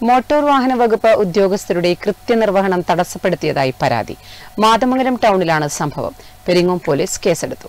motor വാഹന വകുപ്പ് ഉദ്യോഗസ്ഥരുടെ കൃത്യനിർവഹണം തടസ്സപ്പെടുത്തിയതായി പരാതി മാതമംഗലം ടൗണിലാണ് സംഭവം പെരിങ്ങോം പോലീസ് കേസെടുത്തു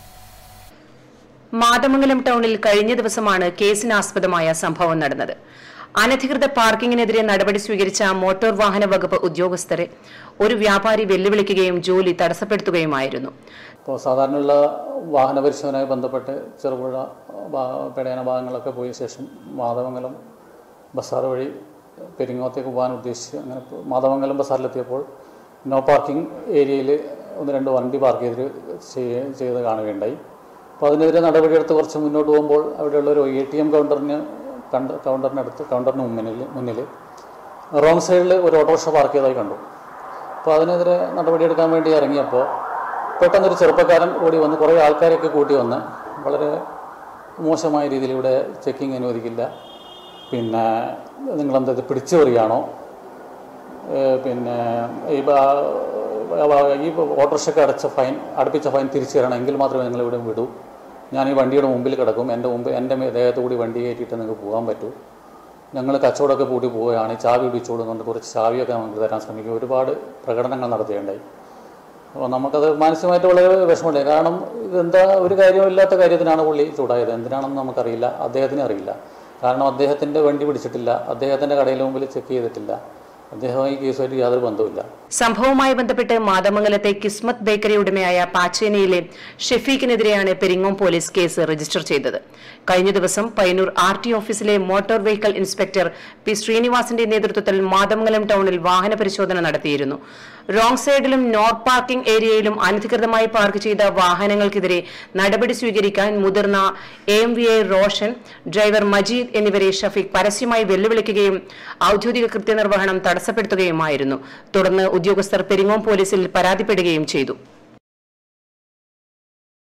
മാതമംഗലം ടൗണിൽ കഴിഞ്ഞ ദിവസമാണ് കേസിനാസ്പദമായ സംഭവം നടന്നത് അനധികൃത പാർക്കിങ്ങിനെതിരെ നടപടി സ്വീകരിച്ച മോട്ടോർ വാഹന വകുപ്പ് ഉദ്യോഗസ്ഥരെ ഒരു വ്യാപാരി വെല്ലുവിളിക്കുകയും ജോലി തടസ്സപ്പെടുത്തുകയുമായിരുന്നു ഇപ്പോൾ സാധാരണയുള്ള വാഹന പരിശോധനയുമായി ബന്ധപ്പെട്ട് ചെറുപുഴ ഭാ- പെടയന ഭാഗങ്ങളൊക്കെ പോയ ശേഷം മാധവമംഗലം ബസാർ വഴി പെരിങ്ങോത്തേക്ക് പോകാൻ ഉദ്ദേശിച്ച് അങ്ങനെ പോ- മാധവമംഗലം ബസാറിലെത്തിയപ്പോൾ നോ പാർക്കിംഗ് ഏരിയയിൽ ഒന്ന് രണ്ട് വണ്ടി പാർക്ക് ചെയ്ത് ചെയ്യ ചെയ്ത് കാണുകയുണ്ടായി അപ്പോൾ അതിനെതിരെ നടപടിയെടുത്ത് കുറച്ച് മുന്നോട്ട് പോകുമ്പോൾ അവിടെയുള്ള ഒരു എ ടി എം കൗണ്ടറിന് കണ്ട് കൗണ്ടറിനടുത്ത് കൗണ്ടറിന് മുന്നിൽ മുന്നിൽ റോങ് സൈഡിൽ ഒരു ഓട്ടോറിക്ഷ പാർക്ക് ചെയ്തതായി കണ്ടു അപ്പോൾ അതിനെതിരെ നടപടിയെടുക്കാൻ വേണ്ടി ഇറങ്ങിയപ്പോൾ പെട്ടെന്നൊരു ചെറുപ്പക്കാരൻ ഓടി വന്ന് കുറേ ആൾക്കാരെയൊക്കെ കൂട്ടി വന്ന് വളരെ മോശമായ രീതിയിൽ ഇവിടെ ചെക്കിങ് അനുവദിക്കില്ല പിന്നെ നിങ്ങളെന്താ ഇത് പിടിച്ചു പറിയാണോ ഏഹ് പിന്നെ ഈ ബ- ഈ ഓട്ടോറിക്ഷയ്ക്ക് അടച്ച ഫൈൻ അടുപ്പിച്ച ഫൈൻ തിരിച്ചു തരണം എങ്കിൽ മാത്രമേ നിങ്ങൾ ഇവിടെ വിടൂ ഞാൻ ഈ വണ്ടിയുടെ മുമ്പിൽ കിടക്കും എൻ്റെ മുമ്പ് എൻ്റെ മേ- ദേഹത്ത് കൂടി വണ്ടി കയറ്റിയിട്ട് നിങ്ങൾക്ക് പോകാൻ പറ്റൂ ഞങ്ങൾ കച്ചവടമൊക്കെ പൂട്ടി പോവുകയാണ് ഈ ചാവി പിടിച്ചോളൂ എന്നുകൊണ്ട് കുറച്ച് ചാവിയൊക്കെ നമുക്ക് തരാൻ ശ്രമിക്കും ഒരുപാട് പ്രകടനങ്ങൾ നടത്തുകയുണ്ടായി അപ്പോൾ നമുക്കത് മാനസികമായിട്ട് വളരെ വിഷമമുണ്ട് കാരണം ഇതെന്താ ഒരു കാര്യമില്ലാത്ത കാര്യത്തിനാണ് പുള്ളി ചൂടായത് എന്തിനാണെന്ന് നമുക്കറിയില്ല അദ്ദേഹത്തിന് അറിയില്ല കാരണം അദ്ദേഹത്തിൻ്റെ വണ്ടി പിടിച്ചിട്ടില്ല അദ്ദേഹത്തിൻ്റെ കടയിൽ മുമ്പിൽ ചെക്ക് ചെയ്തിട്ടില്ല അദ്ദേഹം ഈ കേസുമായിട്ട് യാതൊരു ബന്ധവുമില്ല സംഭവവുമായി ബന്ധപ്പെട്ട് മാതമംഗലത്തെ കിസ്മത്ത് ബേക്കറി ഉടമയായ പാച്ചേനയിലെ ഷെഫീഖിനെതിരെയാണ് പെരിങ്ങോം പോലീസ് കേസ് രജിസ്റ്റർ ചെയ്തത് കഴിഞ്ഞ ദിവസം പയ്യന്നൂർ ആർ ടി ഓഫീസിലെ മോട്ടോർ വെഹിക്കിൾ ഇൻസ്പെക്ടർ പി ശ്രീനിവാസിന്റെ നേതൃത്വത്തിൽ മാതമംഗലം ടൗണിൽ വാഹന പരിശോധന നടത്തിയിരുന്നു റോങ് സൈഡിലും നോർത്ത് പാർക്കിംഗ് ഏരിയയിലും അനധികൃതമായി പാർക്ക് ചെയ്ത വാഹനങ്ങൾക്കെതിരെ നടപടി സ്വീകരിക്കാൻ മുതിർന്ന A M V I Roshan driver Majeed എന്നിവരെ ഷഫീഖ് പരസ്യമായി വെല്ലുവിളിക്കുകയും ഔദ്യോഗിക കൃത്യനിർവഹണം തടസ്സപ്പെടുത്തുകയുമായിരുന്നു തുടർന്ന് ഉദ്യോഗസ്ഥർ പെരിങ്ങോം പോലീസിൽ പരാതിപ്പെടുകയും ചെയ്തു